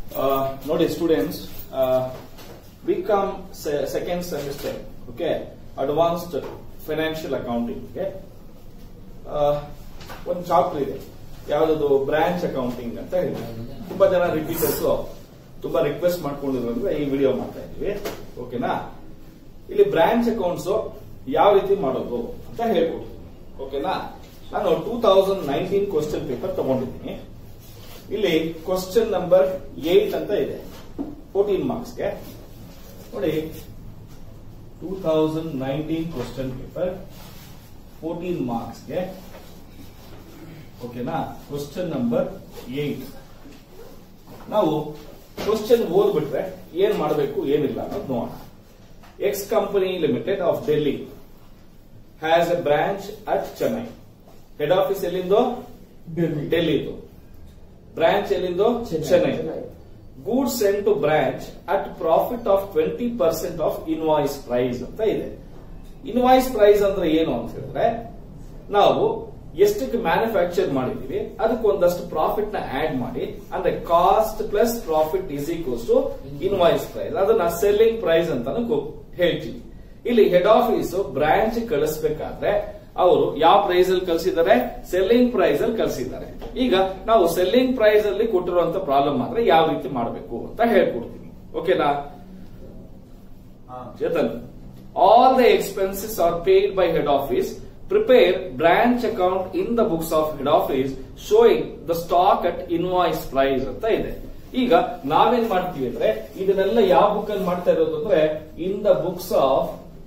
Uh, ನೋಡಿ students B com second semester okay advanced financial accounting ಒಂದು chapter ಇದೆ ಯಾವ್ದು ಬ್ರಾಂಚ್ ಅಕೌಂಟಿಂಗ್ ಅಂತ ಹೇಳಿ ತುಂಬಾ ಜನ ರಿಪೀಟರ್ಸ್ ತುಂಬಾ ರಿಕ್ವೆಸ್ಟ್ ಮಾಡ್ಕೊಂಡಿರೋದ್ರೆ ಈ ವಿಡಿಯೋ ಮಾಡ್ತಾ ಇದೀವಿ ಓಕೆನಾ ಇಲ್ಲಿ ಬ್ರಾಂಚ್ ಅಕೌಂಟ್ಸ್ ಯಾವ ರೀತಿ ಮಾಡೋದು ಅಂತ ಹೇಳ್ಕೊಡ್ತೀನಿ ಓಕೆನಾ ನಾನು two thousand nineteen question paper ತಗೊಂಡಿದ್ದೀನಿ ಇಲ್ಲಿ ಕ್ವಶನ್ ನಂಬರ್ ಏಟ್ ಅಂತ ಇದೆ ಫೋರ್ಟೀನ್ ಮಾರ್ಕ್ಸ್ಗೆ ನೋಡಿ two thousand nineteen question paper fourteen ಮಾರ್ಕ್ಸ್ಗೆ ಓಕೆನಾ ಕ್ವಶನ್ ನಂಬರ್ ಏಟ್ ನಾವು ಕ್ವಶನ್ ಓದ್ಬಿಟ್ರೆ ಏನ್ ಮಾಡಬೇಕು ಏನಿಲ್ಲ ಅನ್ನೋದು ನೋಡೋಣ X company limited of Delhi has a branch at Chennai head office ಎಲ್ಲಿಂದೋ ಡೆಲ್ಲಿದು ಬ್ರಾಂಚ್ ಎಲ್ಲಿಂದೋ Chennai goods send to branch at profit of twenty percent of invoice price ಅಂತ ಇದೆ ಇನ್ವಾಯ್ಸ್ ಪ್ರೈಸ್ ಅಂದ್ರೆ ಏನು ಅಂತ ಹೇಳಿದ್ರೆ ನಾವು ಎಷ್ಟಕ್ಕೆ ಮ್ಯಾನುಫ್ಯಾಕ್ಚರ್ ಮಾಡಿದೀವಿ ಅದಕ್ಕೆ ಒಂದಷ್ಟು ಪ್ರಾಫಿಟ್ ನ ಆಡ್ ಮಾಡಿ ಅಂದ್ರೆ cost plus profit is equals to invoice price ಅದನ್ನ ಸೆಲ್ಲಿಂಗ್ ಪ್ರೈಸ್ ಅಂತಾನು ಹೇಳ್ತೀವಿ ಇಲ್ಲಿ ಹೆಡ್ ಆಫೀಸ್ ಬ್ರಾಂಚ್ ಕಳಿಸ್ಬೇಕಾದ್ರೆ ಅವರು ಯಾವ ಪ್ರೈಸ್ ಅಲ್ಲಿ ಕಳಿಸಿದ್ದಾರೆ ಸೆಲ್ಲಿಂಗ್ ಪ್ರೈಸ್ ಅಲ್ಲಿ ಕಳಿಸಿದ್ದಾರೆ ಈಗ ನಾವು ಸೆಲ್ಲಿಂಗ್ ಪ್ರೈಸ್ ಅಲ್ಲಿ ಕೊಟ್ಟಿರುವಂತ ಪ್ರಾಬ್ಲಮ್ ಆದ್ರೆ ಯಾವ ರೀತಿ ಮಾಡಬೇಕು ಅಂತ ಹೇಳ್ಕೊಡ್ತೀನಿ ಓಕೆನಾ Chetan all the expenses are paid by head office prepare branch account in the books of head office showing the stock at invoice price ಅಂತ ಇದೆ ಈಗ ನಾವೇನ್ ಮಾಡ್ತೀವಿ ಅಂದ್ರೆ ಇದನ್ನೆಲ್ಲ ಯಾವ ಬುಕ್ ಅಲ್ಲಿ ಮಾಡ್ತಾ ಇರೋದು ಅಂದ್ರೆ in the books of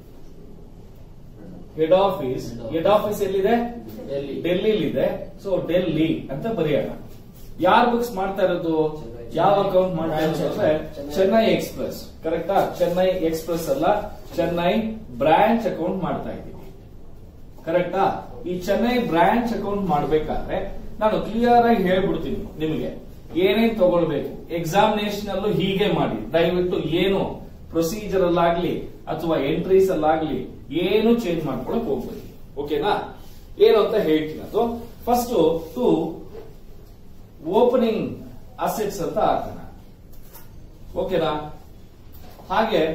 head office head office ಎಲ್ಲಿದೆ ಡೆಲ್ಲಿ. ಡೆಲ್ಲಿಲಿದೆ ಸೊ ಡೆಲ್ಲಿ ಅಂತ ಬರೆಯೋಣ ಯಾರ್ ಬುಕ್ಸ್ ಮಾಡ್ತಾ ಇರೋದು ಯಾವ ಅಕೌಂಟ್ ಮಾಡ್ತಾ ಇರೋದು ಅಂದ್ರೆ ಚೆನ್ನೈ ಎಕ್ಸ್ಪ್ರೆಸ್ ಕರೆಕ್ಟಾ ಚೆನ್ನೈ ಎಕ್ಸ್ಪ್ರೆಸ್ ಅಲ್ಲ ಚೆನ್ನೈ ಬ್ರಾಂಚ್ ಅಕೌಂಟ್ ಮಾಡ್ತಾ ಇದ್ದೀವಿ ಕರೆಕ್ಟಾ ಈ ಚೆನ್ನೈ ಬ್ರಾಂಚ್ ಅಕೌಂಟ್ ಮಾಡ್ಬೇಕಾದ್ರೆ ನಾನು ಕ್ಲಿಯರ್ ಆಗಿ ಹೇಳ್ಬಿಡ್ತೀನಿ ನಿಮಗೆ ಏನೇನ್ ತಗೊಳ್ಬೇಕು ಎಕ್ಸಾಮಿನೇಷನ್ ಅಲ್ಲೂ ಹೀಗೆ ಮಾಡಿ ದಯವಿಟ್ಟು ಏನು ಪ್ರೊಸೀಜರ್ ಅಲ್ಲಾಗ್ಲಿ ಅಥವಾ ಎಂಟ್ರೀಸ್ ಅಲ್ಲಾಗ್ಲಿ ಏನು ಚೇಂಜ್ ಮಾಡ್ಕೊಳಕ್ ಹೋಗ್ಬೇಡಿ ಓಕೆನಾ ಏನು ಅಂತ ಹೇಳ್ತೀನಿ ಅದು ಫಸ್ಟ್ ಟು ಓಪನಿಂಗ್ ಅಸೆಟ್ಸ್ ಅಂತ ಹಾಕೋಣ ಓಕೆನಾ ಹಾಗೆ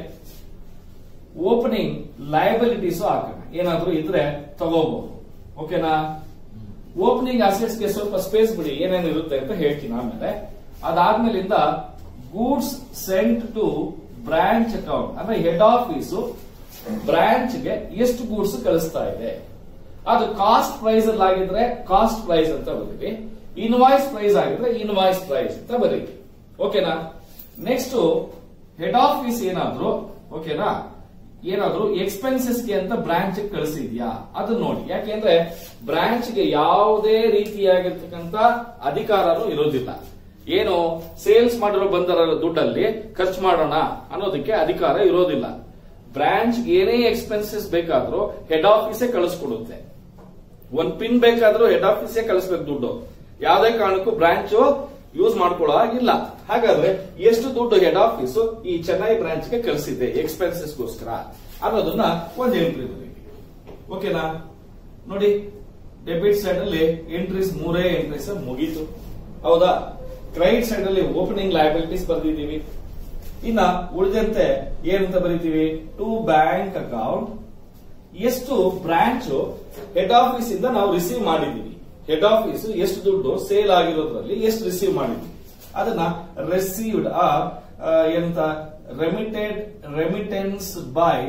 ಓಪನಿಂಗ್ ಲಯಬಿಲಿಟೀಸ್ ಹಾಕೋಣ ಏನಾದ್ರೂ ಇದ್ರೆ ತಗೋಬಹುದು ಓಕೆನಾ ಓಪನಿಂಗ್ ಅಸೆಟ್ಸ್ ಗೆ ಸ್ವಲ್ಪ ಸ್ಪೇಸ್ ಬಿಡಿ ಏನೇನು ಇರುತ್ತೆ ಅಂತ ಹೇಳ್ತೀನಿ ಆಮೇಲೆ ಅದಾದ್ಮೇಲಿಂದ goods sent to branch account ಅಂದ್ರೆ ಹೆಡ್ ಆಫೀಸ್ ಬ್ರಾಂಚ್ ಗೆ ಎಷ್ಟು ಗೂಡ್ಸ್ ಕಳಿಸ್ತಾ ಇದೆ ಅದು ಕಾಸ್ಟ್ ಪ್ರೈಸ್ ಅಲ್ಲಿ ಆಗಿದ್ರೆ ಕಾಸ್ಟ್ ಪ್ರೈಸ್ ಅಂತ ಬರೀರಿ ಇನ್ವಾಯ್ಸ್ ಪ್ರೈಸ್ ಆಗಿದ್ರೆ ಇನ್ವಾಯ್ಸ್ ಪ್ರೈಸ್ ಅಂತ ಬರೀರಿ ಓಕೆನಾ ನೆಕ್ಸ್ಟ್ ಹೆಡ್ ಆಫೀಸ್ ಏನಾದ್ರು ಓಕೆನಾ ಏನಾದ್ರು ಎಕ್ಸ್ಪೆನ್ಸಸ್ ಗೆ ಅಂತ ಬ್ರಾಂಚ್ ಕಳಿಸಿದ್ಯಾ ಅದು ನೋಡಿ ಯಾಕೆಂದ್ರೆ ಬ್ರಾಂಚ್ ಗೆ ಯಾವುದೇ ರೀತಿಯಾಗಿರ್ತಕ್ಕಂತ ಅಧಿಕಾರನೂ ಇರೋದಿಲ್ಲ ಏನು ಸೇಲ್ಸ್ ಮಾಡಿರೋ ಬಂದರ ದುಡ್ಡಲ್ಲಿ ಖರ್ಚು ಮಾಡೋಣ ಅನ್ನೋದಕ್ಕೆ ಅಧಿಕಾರ ಇರೋದಿಲ್ಲ ಬ್ರಾಂಚ್ ಏನೇ ಎಕ್ಸ್ಪೆನ್ಸಸ್ ಬೇಕಾದ್ರೂ ಹೆಡ್ ಆಫೀಸೇ ಕಳಿಸ್ಕೊಡುತ್ತೆ ಒಂದ್ ಪಿನ್ ಬೇಕಾದ್ರೂ ಹೆಡ್ ಆಫೀಸೇ ಕಳಿಸ್ಬೇಕು ದುಡ್ಡು ಯಾವುದೇ ಕಾರಣಕ್ಕೂ ಬ್ರಾಂಚ್ ಯೂಸ್ ಮಾಡ್ಕೊಳ್ಳೋ ಹಾಗಿಲ್ಲ ಹಾಗಾದ್ರೆ ಎಷ್ಟು ದುಡ್ಡು ಹೆಡ್ ಆಫೀಸ್ ಈ ಚೆನ್ನೈ ಬ್ರಾಂಚ್ ಗೆ ಕಳಿಸಿದೆ ಎಕ್ಸ್ಪೆನ್ಸಸ್ಗೋಸ್ಕರ ಅನ್ನೋದನ್ನ ಒಂದ್ ಎಂಟ್ರಿ ಬರೀರಿ ಓಕೆನಾ ನೋಡಿ ಡೆಬಿಟ್ ಸೈಡ್ ಅಲ್ಲಿ ಎಂಟ್ರೀಸ್ ಮೂರೇ ಎಂಟ್ರೀಸ್ ಮುಗೀತು ಹೌದಾ ಕ್ರೆಡಿಟ್ ಸೈಡ್ ಅಲ್ಲಿ ಓಪನಿಂಗ್ ಲಯಬಿಲಿಟೀಸ್ ಬರ್ದಿದ್ದೀವಿ ಇನ್ನ ಉಳಿದಂತೆ ಏನಂತ ಬರೀತೀವಿ ಟು ಬ್ಯಾಂಕ್ ಅಕೌಂಟ್ ಎಷ್ಟು ಬ್ರಾಂಚ್ ಹೆಡ್ ಆಫೀಸ್ ಇಂದ ನಾವು ರಿಸೀವ್ ಮಾಡಿದೀವಿ ಹೆಡ್ ಆಫೀಸ್ ಎಷ್ಟು ದುಡ್ಡು ಸೇಲ್ ಆಗಿರೋದ್ರಲ್ಲಿ ಎಷ್ಟು ರಿಸೀವ್ ಮಾಡಿದ್ವಿ ಅದನ್ನ ರಿಸೀವ್ಡ್ ಆರ್ ಎಂತ ರೆಮಿಟೆಡ್ ರೆಮಿಟೆನ್ಸ್ ಬೈ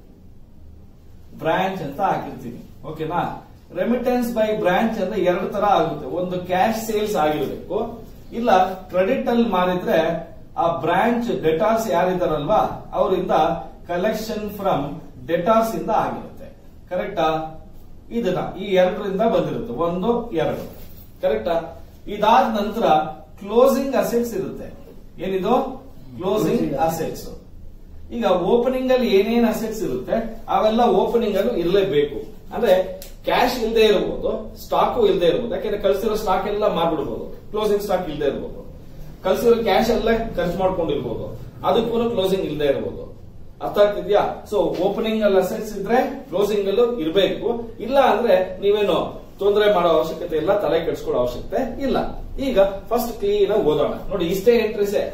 ಬ್ರಾಂಚ್ ಅಂತ ಹಾಕಿರ್ತೀನಿ ಓಕೆನಾ ರೆಮಿಟೆನ್ಸ್ ಬೈ ಬ್ರಾಂಚ್ ಅಂದ್ರೆ ಎರಡು ತರ ಆಗುತ್ತೆ ಒಂದು ಕ್ಯಾಶ್ ಸೇಲ್ಸ್ ಆಗಿರಬೇಕು ಇಲ್ಲ ಕ್ರೆಡಿಟ್ ಅಲ್ಲಿ ಮಾರಿದ್ರೆ ಆ ಬ್ರಾಂಚ್ ಡೆಟಾರ್ಸ್ ಯಾರಿದಾರಲ್ವಾ ಅವರಿಂದ ಕಲೆಕ್ಷನ್ ಫ್ರಮ್ ಡೆಟಾರ್ಸ್ ಇಂದ ಆಗಿರುತ್ತೆ ಕರೆಕ್ಟಾ ಇದನ್ನ ಈ ಎರಡರಿಂದ ಬಂದಿರುತ್ತೆ ಒಂದು ಎರಡು ಕರೆಕ್ಟಾ ಇದಾದ ನಂತರ ಕ್ಲೋಸಿಂಗ್ ಅಸೆಟ್ಸ್ ಇರುತ್ತೆ ಏನಿದು ಕ್ಲೋಸಿಂಗ್ ಅಸೆಟ್ಸ್ ಈಗ ಓಪನಿಂಗ್ ಅಲ್ಲಿ ಏನೇನ್ ಅಸೆಟ್ಸ್ ಇರುತ್ತೆ ಅವೆಲ್ಲ ಓಪನಿಂಗ್ ಅಲ್ಲಿ ಇರಲೇಬೇಕು ಅಂದ್ರೆ ಕ್ಯಾಶ್ ಇಲ್ಲದೆ ಇರಬಹುದು ಸ್ಟಾಕು ಇಲ್ಲದೆ ಇರಬಹುದು ಯಾಕೆಂದ್ರೆ ಕಳಿಸಿರೋ ಸ್ಟಾಕ್ ಎಲ್ಲ ಮಾರ್ಬಿಡ್ಬೋದು ಕ್ಲೋಸಿಂಗ್ ಸ್ಟಾಕ್ ಇಲ್ಲದೆ ಇರಬಹುದು ಕಳಿಸಿರೋ ಕ್ಯಾಶ್ ಎಲ್ಲ ಖರ್ಚು ಮಾಡ್ಕೊಂಡಿರ್ಬೋದು ಅದಕ್ಕೂ ಕ್ಲೋಸಿಂಗ್ ಇಲ್ಲದೆ ಇರಬಹುದು ಅರ್ಥ ಆಗ್ತಿದ್ಯಾ ಸೊ ಓಪನಿಂಗ್ ಅಲ್ಲಿ ಅಸೆಟ್ಸ್ ಇದ್ರೆ ಕ್ಲೋಸಿಂಗ್ ಅಲ್ಲೂ ಇರಬೇಕು ಇಲ್ಲ ಅಂದ್ರೆ ನೀವೇನು ತೊಂದರೆ ಮಾಡೋ ಅವಶ್ಯಕತೆ ಇಲ್ಲ ತಲೆ ಕೆಡಿಸ್ಕೊಳ್ಳೋ ಅವಶ್ಯಕತೆ ಇಲ್ಲ ಈಗ ಫಸ್ಟ್ ಕ್ಲೀನ್ ಆಗಿ ಓದೋಣ ನೋಡಿ ಇಷ್ಟೇ ಎಂಟ್ರೀಸೇ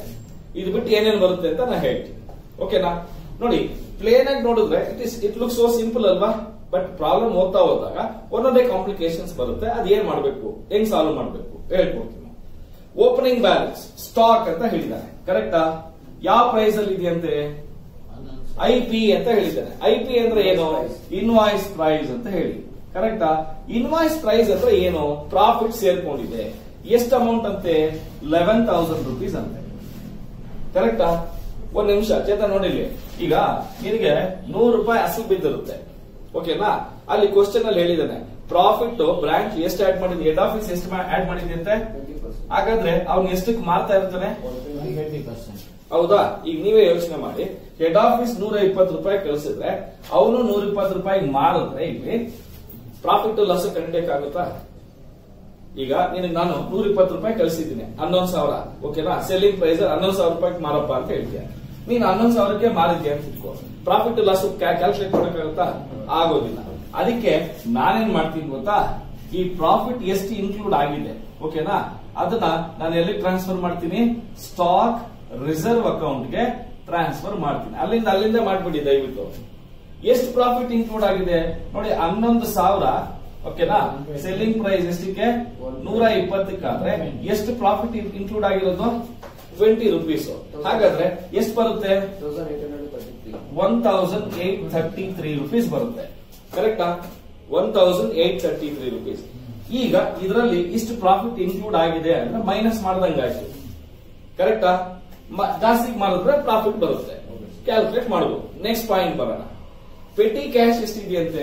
ಇದು ಬಿಟ್ಟು ಏನೇನು ಬರುತ್ತೆ ಅಂತ ನಾ ಹೇಳ್ತೀನಿ ಓಕೆನಾ ನೋಡಿ ಪ್ಲೇನ್ ಆಗಿ ನೋಡಿದ್ರೆ it is it look so simple ಅಲ್ವಾ ಬಟ್ ಪ್ರಾಬ್ಲಮ್ ಓದ್ತಾ ಹೋದಾಗ ಒಂದೊಂದೇ ಕಾಂಪ್ಲಿಕೇಶನ್ಸ್ ಬರುತ್ತೆ ಅದ್ ಏನ್ ಮಾಡ್ಬೇಕು ಹೆಂಗ್ ಸಾಲ್ವ್ ಮಾಡ್ಬೇಕು ಹೇಳ್ಕೊಡ್ತೀನಿ ಓಪನಿಂಗ್ ಬ್ಯಾಲೆನ್ಸ್ ಸ್ಟಾಕ್ ಅಂತ ಹೇಳಿದ್ದಾರೆ ಕರೆಕ್ಟಾ ಯಾವ ಪ್ರೈಸ್ ಅಲ್ಲಿ ಇದೆಯಂತೆ ಐ ಪಿ ಅಂತ ಹೇಳಿದ್ದಾನೆ ಐ ಪಿ ಅಂದ್ರೆ ಏನು ಇನ್ವಾಯ್ಸ್ ಪ್ರೈಸ್ ಅಂತ ಹೇಳಿ ಕರೆಕ್ಟಾ ಇನ್ವಾಯ್ಸ್ ಪ್ರೈಸ್ ಅಂದ್ರೆ ಏನು ಪ್ರಾಫಿಟ್ ಸೇರ್ಕೊಂಡಿದೆ ಎಷ್ಟು ಅಮೌಂಟ್ ಅಂತೆ ಲೆವೆನ್ ತೌಸಂಡ್ ರುಪೀಸ್ ಅಂತೆ ಕರೆಕ್ಟಾ ಒಂದ್ ನಿಮಿಷ ಚೇತ ನೋಡಿಲಿ ಈಗ ನಿನಗೆ ನೂರು ರೂಪಾಯಿ ಅಸಲು ಬಿದ್ದಿರುತ್ತೆ ಓಕೆನಾ ಅಲ್ಲಿ ಕ್ವಶನ್ ಅಲ್ಲಿ ಹೇಳಿದಾನೆ ಪ್ರಾಫಿಟ್ ಬ್ರಾಂಚ್ ಎಷ್ಟು ಆಡ್ ಮಾಡಿದ್ವಿ ಹೆಡ್ ಆಫೀಸ್ ಎಷ್ಟು ಆಡ್ ಮಾಡಿದ್ವಿ ಅಂತೆ ಹಾಗಾದ್ರೆ ಅವ್ನು ಎಷ್ಟಕ್ಕೆ ಮಾರ್ತಾ ಇರ್ತಾನೆ ಹೌದಾ ಈಗ ನೀವೇ ಯೋಚನೆ ಮಾಡಿ ಹೆಡ್ ಆಫೀಸ್ ನೂರ ಇಪ್ಪತ್ತು ರೂಪಾಯಿ ಕಳಿಸಿದ್ರೆ ಅವನು ನೂರ ಇಪ್ಪತ್ತು ರೂಪಾಯಿ ಮಾರಿದ್ರೆ ಇಲ್ಲಿ ಪ್ರಾಫಿಟ್ ಲಾಸ್ ಕಂಡಿಕ್ಕಾಗುತ್ತಾ ಈಗ ನಿನಗೆ ನಾನು ನೂರ ಇಪ್ಪತ್ತು ರೂಪಾಯಿ ಕಳಿಸಿದ್ದೀನಿ ಹನ್ನೊಂದು ಸಾವಿರ ಓಕೆನಾ ಸೆಲ್ಲಿಂಗ್ ಪ್ರೈಸ್ ಹನ್ನೊಂದು ಸಾವಿರ ರೂಪಾಯಿ ಮಾರಪ್ಪ ಅಂತ ಹೇಳ್ತೀಯ ನೀನ್ ಹನ್ನೊಂದು ಸಾವಿರಕ್ಕೆ ಮಾರಿದ್ಯಾ ಅಂತ ಇಟ್ಕೋ ಪ್ರಾಫಿಟ್ ಲಾಸ್ ಕ್ಯಾಲ್ಕುಲೇಟ್ ಮಾಡಕ್ಕಾಗುತ್ತಾ ಆಗೋದಿಲ್ಲ ಅದಕ್ಕೆ ನಾನೇನ್ ಮಾಡ್ತೀನಿ ಗೊತ್ತಾ ಈ ಪ್ರಾಫಿಟ್ ಎಷ್ಟು ಇನ್ಕ್ಲೂಡ್ ಆಗಿದೆ ಓಕೆನಾ ಅದನ್ನ ನಾನು ಎಲ್ಲಿ ಟ್ರಾನ್ಸ್ಫರ್ ಮಾಡ್ತೀನಿ ಸ್ಟಾಕ್ ರಿಸರ್ವ್ ಅಕೌಂಟ್ಗೆ ಟ್ರಾನ್ಸ್ಫರ್ ಮಾಡ್ತೀನಿ ಅಲ್ಲಿಂದ ಅಲ್ಲಿಂದ ಮಾಡ್ಬಿಡಿ ದಯವಿಟ್ಟು ಎಷ್ಟು ಪ್ರಾಫಿಟ್ ಇನ್ಕ್ಲೂಡ್ ಆಗಿದೆ ನೋಡಿ ಹನ್ನೊಂದು ಸಾವಿರ ಓಕೆನಾ ಸೆಲ್ಲಿಂಗ್ ಪ್ರೈಸ್ ಎಷ್ಟಕ್ಕೆ ನೂರ ಇಪ್ಪತ್ತಕ್ಕಾದ್ರೆ ಎಷ್ಟು ಪ್ರಾಫಿಟ್ ಇನ್ಕ್ಲೂಡ್ ಆಗಿರೋದು ಟ್ವೆಂಟಿ ರುಪೀಸ್ ಹಾಗಾದ್ರೆ ಎಷ್ಟು ಬರುತ್ತೆ one thousand eight thirty three rupees ಬರುತ್ತೆ ಕರೆಕ್ಟಾ one thousand eight thirty three rupees ಈಗ ಇದರಲ್ಲಿ ಇಷ್ಟು ಪ್ರಾಫಿಟ್ ಇನ್ಕ್ಲೂಡ್ ಆಗಿದೆ ಅಂದ್ರೆ ಮೈನಸ್ ಮಾಡ್ದಂಗಾಯ್ತು ಕರೆಕ್ಟಾ ಜಾಸ್ತಿ ಮಾಡಿದ್ರೆ ಪ್ರಾಫಿಟ್ ಬರುತ್ತೆ ಕ್ಯಾಲ್ಕುಲೇಟ್ ಮಾಡಬಹುದು ನೆಕ್ಸ್ಟ್ ಪಾಯಿಂಟ್ ಬರೋಣ ಪೆಟಿ ಕ್ಯಾಶ್ ಎಷ್ಟಿದೆಯಂತೆ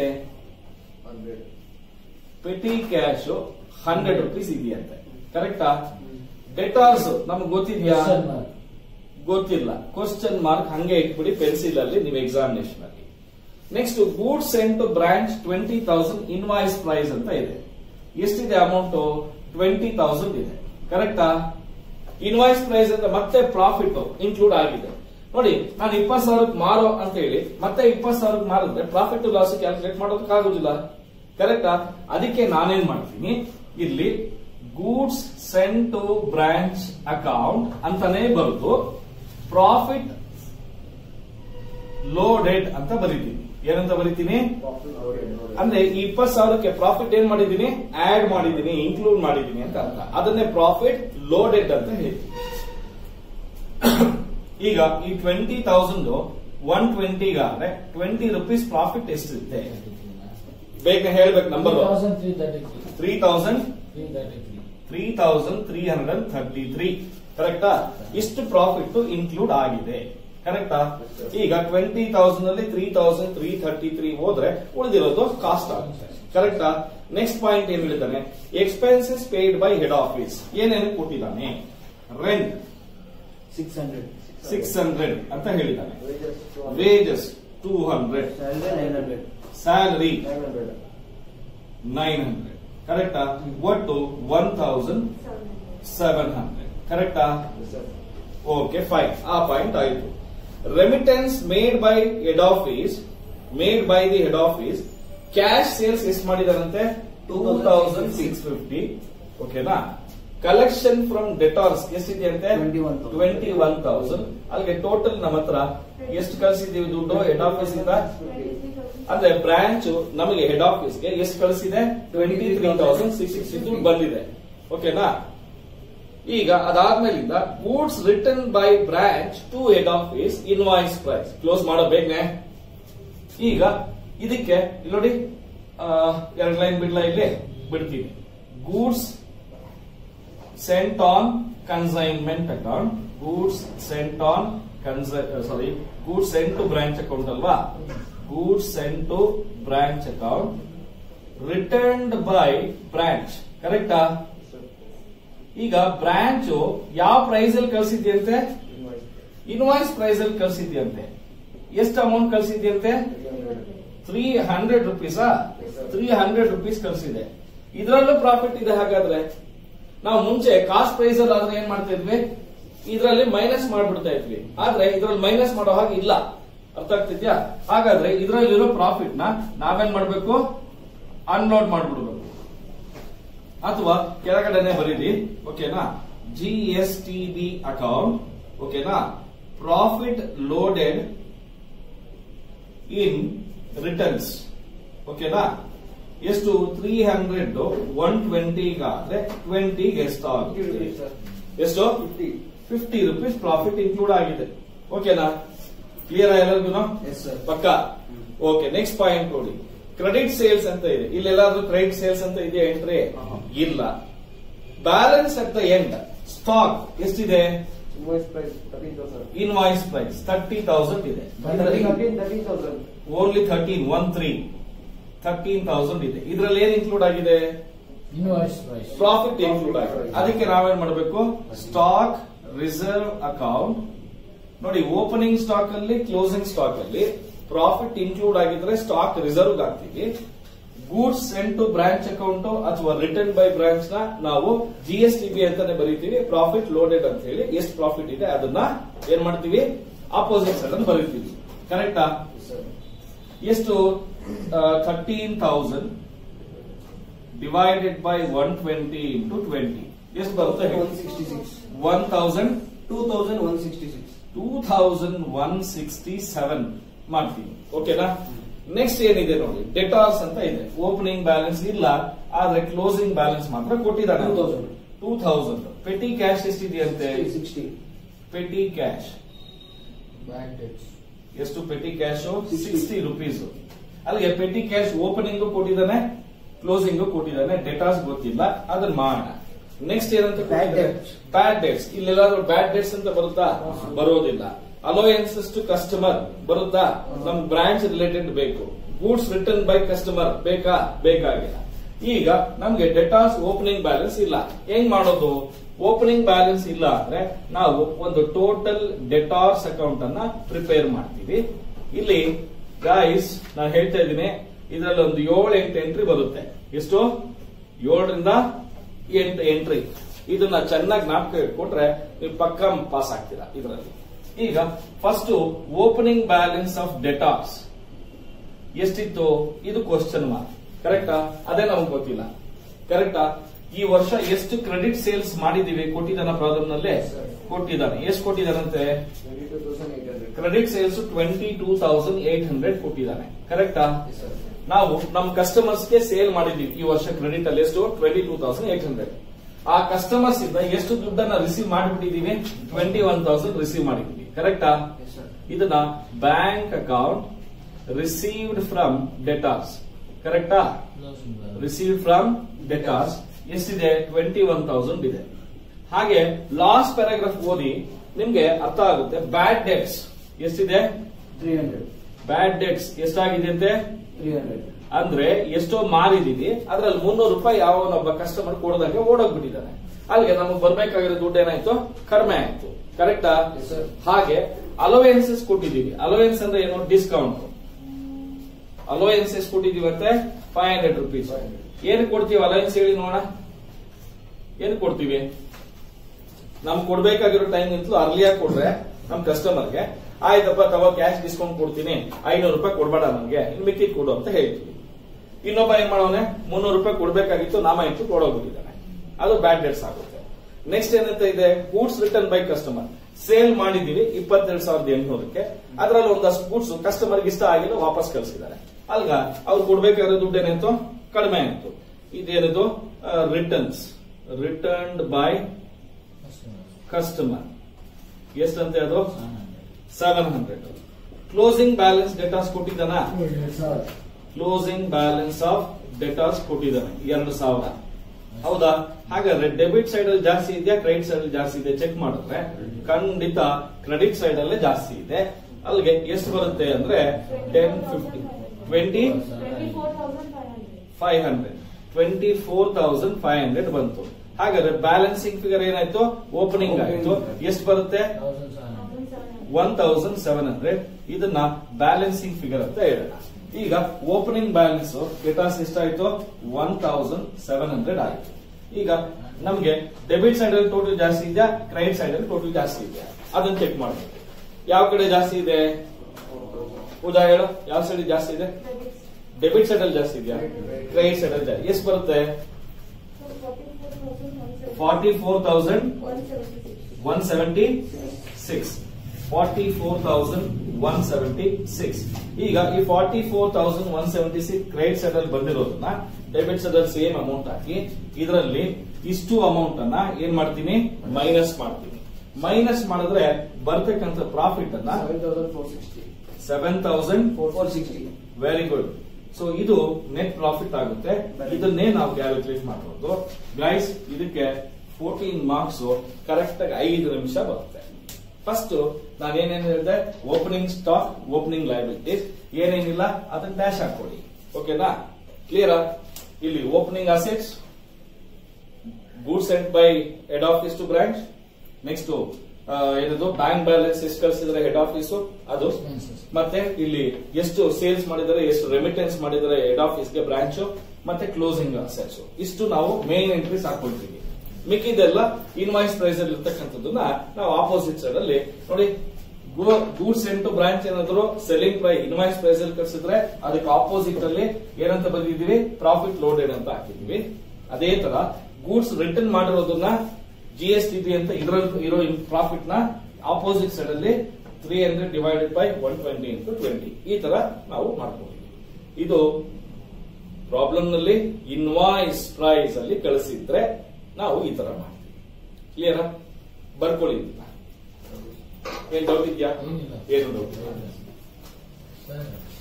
ಪೆಟಿ ಕ್ಯಾಶ್ ಹಂಡ್ರೆಡ್ ರುಪೀಸ್ ಇದೆಯಂತೆ ಕರೆಕ್ಟಾ ಡೆಟಾರ್ಸ್ ನಮ್ಗೆ ಗೊತ್ತಿದ್ಯಾ ಗೊತ್ತಿಲ್ಲ ಕ್ವಶನ್ ಮಾರ್ಕ್ ಹಂಗೆ ಇಟ್ಬಿಡಿ ಪೆನ್ಸಿಲ್ ಅಲ್ಲಿ ನೀವು ಎಕ್ಸಾಮಿನೇಷನ್ ಅಲ್ಲಿ next goods sent branch twenty thousand invoice price ಅಂತ ಇದೆ ಎಷ್ಟಿದೆ ಅಮೌಂಟ್ ಟ್ವೆಂಟಿ ತೌಸಂಡ್ ಇದೆ ಕರೆಕ್ಟಾ ಇನ್ವಾಯ್ಸ್ ಪ್ರೈಸ್ ಅಂತ ಮತ್ತೆ ಪ್ರಾಫಿಟ್ ಇನ್ಕ್ಲೂಡ್ ಆಗಿದೆ ನೋಡಿ ನಾನು ಇಪ್ಪತ್ತು ಸಾವಿರಕ್ಕೆ ಮಾರೋ ಅಂತ ಹೇಳಿ ಮತ್ತೆ ಇಪ್ಪತ್ತು ಸಾವಿರಕ್ಕೆ ಮಾರಿದ್ರೆ ಪ್ರಾಫಿಟ್ ಲಾಸ್ ಕ್ಯಾಲ್ಕುಲೇಟ್ ಮಾಡೋದಕ್ಕಾಗೋದಿಲ್ಲ ಕರೆಕ್ಟಾ ಅದಕ್ಕೆ ನಾನೇನ್ ಮಾಡ್ತೀನಿ ಇಲ್ಲಿ goods sent to branch account ಅಂತಾನೆ ಬರುದು ಪ್ರಾಫಿಟ್ ಲೋಡೆಡ್ ಅಂತ ಬರೀತೀನಿ ಏನಂತ ಬರೀತೀನಿ ಅಂದ್ರೆ ಈ ಇಪ್ಪತ್ತು ಸಾವಿರಕ್ಕೆ ಪ್ರಾಫಿಟ್ ಏನ್ ಮಾಡಿದೀನಿ ಆಡ್ ಮಾಡಿದೀನಿ ಇನ್ಕ್ಲೂಡ್ ಮಾಡಿದೀನಿ ಅಂತ ಅರ್ಥ ಅದನ್ನೇ ಪ್ರಾಫಿಟ್ ಲೋಡೆಡ್ ಅಂತ ಹೇಳ್ತೀನಿ ಈಗ ಈ ಟ್ವೆಂಟಿ ತೌಸಂಡ್ ಒನ್ ಟ್ವೆಂಟಿಗಾದ್ರೆ ಟ್ವೆಂಟಿ ರುಪೀಸ್ ಪ್ರಾಫಿಟ್ ಎಷ್ಟಿರುತ್ತೆ ಬೇಗ ಹೇಳ್ಬೇಕು number three thousand three thousand three hundred and thirty three ಕರೆಕ್ಟಾ ಇಷ್ಟು ಪ್ರಾಫಿಟ್ ಇನ್ಕ್ಲೂಡ್ ಆಗಿದೆ ಕರೆಕ್ಟಾ ಈಗ ಟ್ವೆಂಟಿ ತೌಸಂಡ್ ಅಲ್ಲಿ three thousand three thirty three ಹೋದ್ರೆ ಉಳಿದಿರೋದು ಕಾಸ್ಟ್ ಆಗುತ್ತೆ ಕರೆಕ್ಟಾ ನೆಕ್ಸ್ಟ್ ಪಾಯಿಂಟ್ ಏನ್ ಹೇಳಿದ್ದಾನೆ expenses paid by head office ಏನೇನು ಕೊಟ್ಟಿದ್ದಾನೆ rent six hundred six hundred ಅಂತ ಹೇಳಿದ್ದಾನೆ wages two hundred nine hundred salary nine hundred nine hundred ಕರೆಕ್ಟಾ ಒಟ್ಟು ಒನ್ ತೌಸಂಡ್ ಸೆವೆನ್ ಹಂಡ್ರೆಡ್ ಕರೆಕ್ಟಾ ಓಕೆ ಫೈನ್ ಆ ಪಾಯಿಂಟ್ ಆಯಿತು remittance made by head office made by the head office cash sales ಎಷ್ಟು ಮಾಡಿದಾರಂತೆ two thousand six fifty ಓಕೆನಾ collection from debtors ಎಷ್ಟಿದೆಯಂತೆ 21,000. Twenty one thousand ಅಲ್ಲಿಗೆ ಟೋಟಲ್ ನಮ್ಮ ಹತ್ರ ಎಷ್ಟು ಕಳಿಸಿದೀವಿ ದುಡ್ಡು ಹೆಡ್ ಆಫೀಸ್ ಇಂದ ಅಂದ್ರೆ ಬ್ರಾಂಚ್ ನಮಗೆ ಹೆಡ್ ಆಫೀಸ್ಗೆ ಎಷ್ಟು ಕಳಿಸಿದೆ twenty three thousand six sixty two ಬಂದಿದೆ ಓಕೆನಾ ಈಗ ಅದಾದ್ಮೇಲಿಂದ goods return by branch to head office invoice price close ಮಾಡೋ ಬೇಗನೆ ಈಗ ಇದಕ್ಕೆ ಇಲ್ಲಿ ನೋಡಿ ಎರಡು ಲೈನ್ ಬಿಡ್ಲಾ ಇಲ್ಲಿ ಬಿಡ್ತೀನಿ goods sent on consignment account goods sent on consi- uh, sorry goods sent to branch account ಅಲ್ವಾ goods sent to branch account returned by branch ಕರೆಕ್ಟಾ ಈಗ ಬ್ರಾಂಚ್ ಯಾವ ಪ್ರೈಸ್ ಅಲ್ಲಿ ಕಳ್ಸಿದ್ಯಂತೆ ಇನ್ವಾಯ್ಸ್ ಪ್ರೈಸ್ ಅಲ್ಲಿ ಕಳ್ಸಿದ್ಯಂತೆ ಎಷ್ಟು ಅಮೌಂಟ್ ಕಳ್ಸಿದ್ಯಂತೆ ತ್ರೀ ಹಂಡ್ರೆಡ್ ರುಪೀಸಾ ತ್ರೀ ಹಂಡ್ರೆಡ್ ರುಪೀಸ್ ಕಳ್ಸಿದೆ ಇದರಲ್ಲೂ ಪ್ರಾಫಿಟ್ ಇದೆ ಹಾಗಾದ್ರೆ ನಾವು ಮುಂಚೆ ಕಾಸ್ಟ್ ಪ್ರೈಸ್ ಅಲ್ಲಿ ಆದ್ರೆ ಏನ್ ಮಾಡ್ತಾ ಇದ್ವಿ ಇದರಲ್ಲಿ ಮೈನಸ್ ಮಾಡ್ಬಿಡ್ತಾ ಇದ್ವಿ ಆದ್ರೆ ಇದ್ರಲ್ಲಿ ಮೈನಸ್ ಮಾಡೋ ಹಾಗೆ ಇಲ್ಲ ಅರ್ಥ ಆಗ್ತಿದ್ಯಾ ಹಾಗಾದ್ರೆ ಇದರಲ್ಲಿರೋ ಪ್ರಾಫಿಟ್ ನ ನಾವೇನ್ ಮಾಡ್ಬೇಕು ಅನ್ಲೋಡ್ ಮಾಡ್ಬಿಡ್ಬೇಕು ಅಥವಾ ಕೆಳಗಡೆನೆ ಬರೀರಿ ಓಕೆನಾ G S T B account ಓಕೆನಾ ಪ್ರಾಫಿಟ್ ಲೋಡೆಡ್ ಇನ್ ರಿಟರ್ನ್ಸ್ ಓಕೆನಾ ಎಷ್ಟು ತ್ರೀ ಹಂಡ್ರೆಡ್ ಒನ್ ಟ್ವೆಂಟಿಗಾದ್ರೆ ಟ್ವೆಂಟಿಗೆ ಎಷ್ಟಾಗುತ್ತೆ ಎಷ್ಟು fifty fifty rupees profit include ಆಗಿದೆ ಓಕೆನಾ ಕ್ಲಿಯರ್ ಎಲ್ಲರಿಗೂ ಎಸ್ ಸರ್ ಪಕ್ಕ ಓಕೆ ನೆಕ್ಸ್ಟ್ ಪಾಯಿಂಟ್ ನೋಡಿ ಕ್ರೆಡಿಟ್ ಸೇಲ್ಸ್ ಅಂತ ಇದೆ ಇಲ್ಲೆಲ್ಲಾದ್ರೂ ಕ್ರೆಡಿಟ್ ಸೇಲ್ಸ್ ಅಂತ ಇದೆಯಾ ಎಂಟ್ರಿ ಆಹಾ. ಇಲ್ಲ balance at the end stock ಎಷ್ಟಿದೆ invoice price thirteen thousand invoice price thirty thousand ಇದೆ thirteen thirteen thousand only thirteen one three thirteen thousand ಇದೆ ಇದ್ರಲ್ಲಿ ಏನ್ ಇನ್ಕ್ಲೂಡ್ ಆಗಿದೆ ಇನ್ವಾಯ್ಸ್ ಪ್ರೈಸ್ ಪ್ರಾಫಿಟ್ ಇನ್ಕ್ಲೂಡ್ ಆಗಿದೆ ಅದಕ್ಕೆ ನಾವೇನ್ ಮಾಡಬೇಕು ಸ್ಟಾಕ್ ರಿಸರ್ವ್ ಅಕೌಂಟ್ ನೋಡಿ ಓಪನಿಂಗ್ ಸ್ಟಾಕ್ ಅಲ್ಲಿ ಕ್ಲೋಸಿಂಗ್ ಸ್ಟಾಕ್ ಅಲ್ಲಿ ಪ್ರಾಫಿಟ್ ಇನ್ಕ್ಲೂಡ್ ಆಗಿದ್ರೆ ಸ್ಟಾಕ್ ರಿಸರ್ವ್ ಹಾಕ್ತೀವಿ goods send to branch account ಅಥವಾ ರಿಟರ್ನ್ ಬೈ ಬ್ರಾಂಚ್ ನ ನಾವು ಜಿ ಎಸ್ ಟಿ ಬಿ ಅಂತಾನೆ ಬರೀತೀವಿ ಪ್ರಾಫಿಟ್ ಲೋಡೆಡ್ ಅಂತ ಹೇಳಿ ಎಷ್ಟು ಪ್ರಾಫಿಟ್ ಇದೆ ಅದನ್ನ ಏನ್ ಮಾಡ್ತೀವಿ ಅಪೋಸಿಟ್ ಸೈಡ್ ಅಂತ ಬರೀತೀವಿ ಕರೆಕ್ಟಾ ಸರ್ ಎಷ್ಟು thirteen thousand divided by one twenty into twenty ಎಷ್ಟು ಬರುತ್ತೆ one sixty six one thousand two thousand one sixty six two thousand one sixty seven ಮಾಡ್ತೀವಿ ಓಕೆನಾ ನೆಕ್ಸ್ಟ್ ಏನಿದೆ ನೋಡಿ ಡೆಟಾರ್ಸ್ ಅಂತ ಇದೆ ಓಪನಿಂಗ್ ಬ್ಯಾಲೆನ್ಸ್ ಇಲ್ಲ ಆದ್ರೆ ಕ್ಲೋಸಿಂಗ್ ಬ್ಯಾಲೆನ್ಸ್ ಮಾತ್ರ ಕೊಟ್ಟಿದ್ದಾನೆ 2000. ಟೂ ಥೌಸಂಡ್ ಪೆಟಿ ಕ್ಯಾಶ್ ಎಷ್ಟಿದೆಯಂತೆ sixty petty cash bad debts ಎಷ್ಟು ಪೆಟಿ ಕ್ಯಾಶ್ 60. ಸಿಕ್ಸ್ಟಿ ರುಪೀಸ್ ಅಲ್ಲಿಗೆ ಪೆಟಿ ಕ್ಯಾಶ್ ಓಪನಿಂಗ್ ಕೊಟ್ಟಿದ್ದಾನೆ ಕ್ಲೋಸಿಂಗ್ ಕೊಟ್ಟಿದ್ದಾನೆ ಡೆಟಾಸ್ ಗೊತ್ತಿಲ್ಲ ಅದನ್ನ ಮಾಡೋಣ ನೆಕ್ಸ್ಟ್ ಏನಂತ Bad debts. ಬ್ಯಾಡ್ ಡೇಟ್ಸ್ ಇಲ್ಲೆಲ್ಲಾದ್ರೂ ಬ್ಯಾಡ್ ಡೇಟ್ಸ್ ಅಂತ ಬರುತ್ತಾ ಹೌದು. ಬರೋದಿಲ್ಲ ಅಲೋಯನ್ಸಸ್ ಟು ಕಸ್ಟಮರ್ ಬರುತ್ತಾ ನಮ್ ಬ್ರಾಂಚ್ ರಿಲೇಟೆಡ್ ಬೇಕು ಗೂಡ್ಸ್ ರಿಟರ್ನ್ ಬೈ ಕಸ್ಟಮರ್ ಬೇಕಾ ಬೇಕಾಗಿಲ್ಲ ಈಗ ನಮ್ಗೆ ಡೆಟಾಸ್ ಓಪನಿಂಗ್ ಬ್ಯಾಲೆನ್ಸ್ ಇಲ್ಲ ಹೆಂಗ್ ಮಾಡೋದು ಓಪನಿಂಗ್ ಬ್ಯಾಲೆನ್ಸ್ ಇಲ್ಲ ಅಂದ್ರೆ ನಾವು ಒಂದು ಟೋಟಲ್ ಡೆಟಾರ್ಸ್ ಅಕೌಂಟ್ ಅನ್ನ ಪ್ರಿಪೇರ್ ಮಾಡ್ತೀವಿ ಇಲ್ಲಿ ಗಾಯ್ಸ್ ನಾನು ಹೇಳ್ತಾ ಇದ್ದೀನಿ ಇದರಲ್ಲಿ ಒಂದು ಏಳು ಎಂಟು ಎಂಟ್ರಿ ಬರುತ್ತೆ ಎಷ್ಟು ಏಳರಿಂದ ಎಂಟು ಎಂಟ್ರಿ ಇದನ್ನ ಚೆನ್ನಾಗಿ ಜ್ಞಾಪಕ ಇಟ್ಕೊಂಡ್ರೆ ನೀವು ಪಕ್ಕ ಪಾಸ್ ಆಗ್ತೀರಾ ಇದರಲ್ಲಿ ಈಗ first opening balance of debtors ಎಷ್ಟಿತ್ತು ಇದು ಕ್ವಶನ್ ಮಾರ್ಕ್ ಕರೆಕ್ಟಾ ಅದೇ ನಮ್ಗೆ ಗೊತ್ತಿಲ್ಲ ಕರೆಕ್ಟಾ ಈ ವರ್ಷ ಎಷ್ಟು ಕ್ರೆಡಿಟ್ ಸೇಲ್ಸ್ ಮಾಡಿದೀವಿ ಕೊಟ್ಟಿದ್ದಾನ ಪ್ರಾಬ್ಲಮ್ ನಲ್ಲೇ Sir. ಕೊಟ್ಟಿದ್ದಾನೆ ಎಷ್ಟು ಕೊಟ್ಟಿದ್ದಾನಂತೆ twenty two thousand eight hundred credit sales twenty two thousand eight hundred ಕೊಟ್ಟಿದ್ದಾನೆ ಕರೆಕ್ಟಾ ಸರ್ ನಾವು ನಮ್ಮ ಕಸ್ಟಮರ್ಸ್ ಗೆ ಸೇಲ್ ಮಾಡಿದೀವಿ ಈ ವರ್ಷ ಕ್ರೆಡಿಟ್ ಅಲ್ಲಿ ಎಷ್ಟು twenty two thousand eight hundred ಆ ಕಸ್ಟಮರ್ಸ್ ಇಂದ ಎಷ್ಟು ದುಡ್ಡನ್ನ ರಿಸೀವ್ ಮಾಡಿಬಿಟ್ಟಿದೀವಿ ಟ್ವೆಂಟಿ ಒನ್ ತೌಸಂಡ್ ರಿಸೀವ್ ಮಾಡಿದೀವಿ ಕರೆಕ್ಟಾ ಎಸ್ ಸರ್ ಇದನ್ನ bank account received from debtors ಕರೆಕ್ಟಾ ರಿಸೀವ್ಡ್ ಫ್ರಮ್ ಡೆಟಾರ್ಸ್ ಎಷ್ಟಿದೆ ಟ್ವೆಂಟಿ ಒನ್ ತೌಸಂಡ್ ಇದೆ ಹಾಗೆ ಲಾಸ್ಟ್ ಪ್ಯಾರಾಗ್ರಾಫ್ ಓದಿ ನಿಮ್ಗೆ ಅರ್ಥ ಆಗುತ್ತೆ ಬ್ಯಾಡ್ ಡೆಟ್ಸ್ ಎಷ್ಟಿದೆ ತ್ರೀ ಹಂಡ್ರೆಡ್ ಬ್ಯಾಡ್ ಡೆಟ್ಸ್ ಎಷ್ಟಾಗಿದೆ ಅಂತೆ ತ್ರೀ ಹಂಡ್ರೆಡ್ ಅಂದ್ರೆ ಎಷ್ಟೋ ಮಾರಿದೀವಿ ಅದ್ರಲ್ಲಿ ಮುನ್ನೂರು ರೂಪಾಯಿ ಯಾವನೊಬ್ಬ ಕಸ್ಟಮರ್ ಕೊಡದಂಗೆ ಓಡೋಗ್ಬಿಟ್ಟಿದ್ದಾನೆ ಅಲ್ಲಿಗೆ ನಮಗೆ ಬರ್ಬೇಕಾಗಿರೋ ದುಡ್ಡು ಏನಾಯ್ತು ಕಡಿಮೆ ಆಯ್ತು ಕರೆಕ್ಟಾ Yes, sir. ಹಾಗೆ ಅಲೋವೆನ್ಸಸ್ ಕೊಟ್ಟಿದೀವಿ ಅಲೋವೆನ್ಸ್ ಅಂದ್ರೆ ಏನು ಡಿಸ್ಕೌಂಟ್ ಅಲೋವೆನ್ಸಸ್ ಕೊಟ್ಟಿದೀವಿ ಅಂತೆ ಫೈವ್ ಹಂಡ್ರೆಡ್ ರುಪೀಸ್ 500. ಏನು ಕೊಡ್ತೀವಿ ಅಲೋವೆನ್ಸ್ ಹೇಳಿ ನೋಡೋಣ ಏನು ಕೊಡ್ತೀವಿ ನಮ್ ಕೊಡ್ಬೇಕಾಗಿರೋ ಟೈಮ್ ನಿಂತಲೂ ಅರ್ಲಿಯಾಗಿ ಕೊಡ್ರೆ ನಮ್ ಕಸ್ಟಮರ್ಗೆ ಆಯ್ತಪ್ಪ ತಗೋ ಕ್ಯಾಶ್ ಡಿಸ್ಕೌಂಟ್ ಕೊಡ್ತೀನಿ ಐನೂರು ರೂಪಾಯಿ ಕೊಡ್ಬೇಡ ನಮ್ಗೆ ಇನ್ ಮಿಕ್ಕಿ ಕೊಡು ಅಂತ ಹೇಳ್ತೀವಿ ಇನ್ನೊಬ್ಬ ಏನ್ ಮಾಡೋನೆ ಮುನ್ನೂರು ರೂಪಾಯಿ ಕೊಡ್ಬೇಕಾಗಿತ್ತು ನಾಮ ಇಟ್ಟು ಕೊಡೋಗ್ಬಿಟ್ಟಿದ್ದಾನೆ ಅದು ಬ್ಯಾಡ್ ಡೇಟ್ಸ್ ಆಗುತ್ತೆ ನೆಕ್ಸ್ಟ್ ಏನಂತ ಇದೆ goods return by customer sale ಮಾಡಿದೀವಿ ಇಪ್ಪತ್ತೆರಡು ಸಾವಿರದ ಎಂಟುನೂರಕ್ಕೆ ಅದರಲ್ಲಿ ಒಂದಷ್ಟು ಗೂಡ್ಸ್ ಕಸ್ಟಮರ್ಗೆ ಇಷ್ಟ ಆಗಿಲ್ಲ ವಾಪಸ್ ಕಳಿಸಿದ್ದಾರೆ ಅಲ್ಗ ಅವ್ರು ಕೊಡ್ಬೇಕಾಗಿರೋ ದುಡ್ಡು ಏನಾಯ್ತು ಕಡಿಮೆ ಆಯ್ತು ಇದೇನಿದು ರಿಟರ್ನ್ಸ್ ರಿಟರ್ನ್ಡ್ ಬೈ ಕಸ್ಟಮರ್ ಎಷ್ಟಂತೆ ಅದು seven hundred closing balance debtors ಕೊಟ್ಟಿದ್ದಾನ ಕ್ಲೋಸಿಂಗ್ ಬ್ಯಾಲೆನ್ಸ್ ಆಫ್ ಡೇಟಾಸ್ ಕೊಟ್ಟಿದ್ದಾನೆ ಎರಡು ಸಾವಿರ ಹೌದಾ ಹಾಗಾದ್ರೆ ಡೆಬಿಟ್ ಸೈಡ್ ಅಲ್ಲಿ ಜಾಸ್ತಿ ಇದೆಯಾ ಕ್ರೆಡಿಟ್ ಸೈಡ್ ಅಲ್ಲಿ ಜಾಸ್ತಿ ಇದೆ ಚೆಕ್ ಮಾಡಿದ್ರೆ ಖಂಡಿತ ಕ್ರೆಡಿಟ್ ಸೈಡ್ ಅಲ್ಲೇ ಜಾಸ್ತಿ ಇದೆ ಅಲ್ಲಿಗೆ ಎಷ್ಟು ಬರುತ್ತೆ ಅಂದ್ರೆ ten fifty twenty five hundred twenty four thousand five hundred ಬಂತು ಹಾಗಾದ್ರೆ ಬ್ಯಾಲೆನ್ಸಿಂಗ್ ಫಿಗರ್ ಏನಾಯ್ತು ಓಪನಿಂಗ್ ಆಯ್ತು ಎಷ್ಟು ಬರುತ್ತೆ ಒನ್ ತೌಸಂಡ್ ಸೆವೆನ್ ಹಂಡ್ರೆಡ್ ಇದನ್ನ ಬ್ಯಾಲೆನ್ಸಿಂಗ್ ಫಿಗರ್ ಅಂತ ಹೇಳೋಣ ಈಗ ಓಪನಿಂಗ್ ಬ್ಯಾಲೆನ್ಸ್ ಡೆಟಾಸ್ ಎಷ್ಟಾಯ್ತು ಒನ್ ತೌಸಂಡ್ ಸೆವೆನ್ ಹಂಡ್ರೆಡ್ ಆಯ್ತು ಈಗ ನಮ್ಗೆ ಡೆಬಿಟ್ ಸೈಡ್ ಅಲ್ಲಿ ಟೋಟಲ್ ಜಾಸ್ತಿ ಇದೆಯಾ ಕ್ರೆಡಿಟ್ ಸೈಡ್ ಅಲ್ಲಿ ಟೋಟಲ್ ಜಾಸ್ತಿ ಇದೆಯಾ ಅದನ್ನ ಚೆಕ್ ಮಾಡಬೇಕು ಯಾವ ಕಡೆ ಜಾಸ್ತಿ ಇದೆ ಪೂಜಾ ಹೇಳು ಯಾವ ಸೈಡ್ ಜಾಸ್ತಿ ಇದೆ ಡೆಬಿಟ್ ಸೈಡ್ ಅಲ್ಲಿ ಜಾಸ್ತಿ ಇದೆಯಾ ಕ್ರೆಡಿಟ್ ಸೈಡ್ ಅಲ್ಲಿ ಜಾಸ್ತಿ ಎಷ್ಟು ಬರುತ್ತೆ forty four thousand one seventy six forty four thousand one seventy six ಈಗ ಈ forty four thousand one seventy six credit side ಅಲ್ಲಿ ಬಂದಿರೋದನ್ನ ಡೆಬಿಟ್ ಸೈಡ್ ಅಲ್ಲಿ ಸೇಮ್ ಅಮೌಂಟ್ ಹಾಕಿ ಇದರಲ್ಲಿ ಇಷ್ಟು ಅಮೌಂಟ್ ಅನ್ನ ಏನ್ ಮಾಡ್ತೀನಿ ಮೈನಸ್ ಮಾಡ್ತೀನಿ ಮೈನಸ್ ಮಾಡಿದ್ರೆ ಬರ್ತಕ್ಕಂಥ ಪ್ರಾಫಿಟ್ ಅನ್ನ seven thousand four sixty seven thousand four four sixty very good so ಇದು ನೆಟ್ ಪ್ರಾಫಿಟ್ ಆಗುತ್ತೆ ಇದನ್ನೇ ನಾವು ಕ್ಯಾಲ್ಕುಲೇಟ್ ಮಾಡಬಹುದು ಗೈಸ್ ಇದಕ್ಕೆ ಫೋರ್ಟೀನ್ ಮಾರ್ಕ್ಸ್ ಕರೆಕ್ಟ್ ಆಗಿ ಐದು ನಿಮಿಷ ಬರುತ್ತೆ ಫಸ್ಟ್ ನಾನು ಏನೇನು ಹೇಳಿದೆ ಓಪನಿಂಗ್ ಸ್ಟಾಕ್ ಓಪನಿಂಗ್ ಲೈಬಿಲಿಟೀಸ್ ಏನೇನಿಲ್ಲ ಅದನ್ನ ಡ್ಯಾಶ್ ಹಾಕೊಳ್ಳಿ ಓಕೆನಾ ಕ್ಲಿಯರಾ ಇಲ್ಲಿ opening assets goods sent by head office to branch next ಏನದು ಬ್ಯಾಂಕ್ ಬ್ಯಾಲೆನ್ಸ್ ಎಷ್ಟು ಕಳಿಸಿದ್ರೆ ಹೆಡ್ ಆಫೀಸ್ ಅದು Expenses. ಮತ್ತೆ ಇಲ್ಲಿ ಎಷ್ಟು ಸೇಲ್ಸ್ ಮಾಡಿದರೆ ಎಷ್ಟು ರೆಮಿಟೆನ್ಸ್ ಮಾಡಿದರೆ ಹೆಡ್ ಆಫೀಸ್ಗೆ ಬ್ರಾಂಚ್ ಮತ್ತೆ ಕ್ಲೋಸಿಂಗ್ ಅಸೆಟ್ಸ್ ಇಷ್ಟು ನಾವು ಮೇನ್ ಎಂಟ್ರೀಸ್ ಹಾಕೊಳ್ತೀವಿ ಮಿಕ್ಕಿದೆಲ್ಲ ಇನ್ವಾಯ್ಸ್ ಪ್ರೈಸ್ ಅಲ್ಲಿ ಇರ್ತಕ್ಕಂಥದ್ದನ್ನ ನಾವು ಆಪೋಸಿಟ್ ಸೈಡ್ ಅಲ್ಲಿ ನೋಡಿ ಗೂಡ್ಸ್ ಎಂಟು ಬ್ರಾಂಚ್ ಏನಾದ್ರು ಸೆಲ್ಲಿಂಗ್ ಪ್ರೈಸ್ ಇನ್ವಾಯ್ಸ್ ಪ್ರೈಸ್ ಅಲ್ಲಿ ಕಳಿಸಿದ್ರೆ ಅದಕ್ಕೆ ಆಪೋಸಿಟ್ ಅಲ್ಲಿ ಏನಂತ ಬಂದಿದ್ದೀವಿ ಪ್ರಾಫಿಟ್ ಲೋಡೆಡ್ ಅಂತ ಹಾಕಿದೀವಿ ಅದೇ ತರ ಗೂಡ್ಸ್ ರಿಟರ್ನ್ ಮಾಡಿರೋದನ್ನ ಜಿ ಎಸ್ ಟಿ ಅಂತ ಇದರಲ್ಲಿ ಇರೋ ಪ್ರಾಫಿಟ್ ನ ಆಪೋಸಿಟ್ ಸೈಡ್ ಅಲ್ಲಿ three hundred divided by one twenty into twenty ಈ ತರ ನಾವು ಮಾಡ್ಕೊಂಡಿದ್ದೀವಿ ಇದು ಪ್ರಾಬ್ಲಮ್ ನಲ್ಲಿ ಇನ್ವಾಯ್ಸ್ ಪ್ರೈಸ್ ಅಲ್ಲಿ ಕಳಿಸಿದ್ರೆ ನಾವು ಈ ತರ ಮಾಡ್ತೀವಿ ಕ್ಲಿಯರಾ ಬರ್ಕೊಳ್ಳಿ ಇದನ್ನ. ಏನ್ ಡೌಟ್ ಇದೆಯಾ ಏನಿಲ್ಲ. ಏನು doubt sir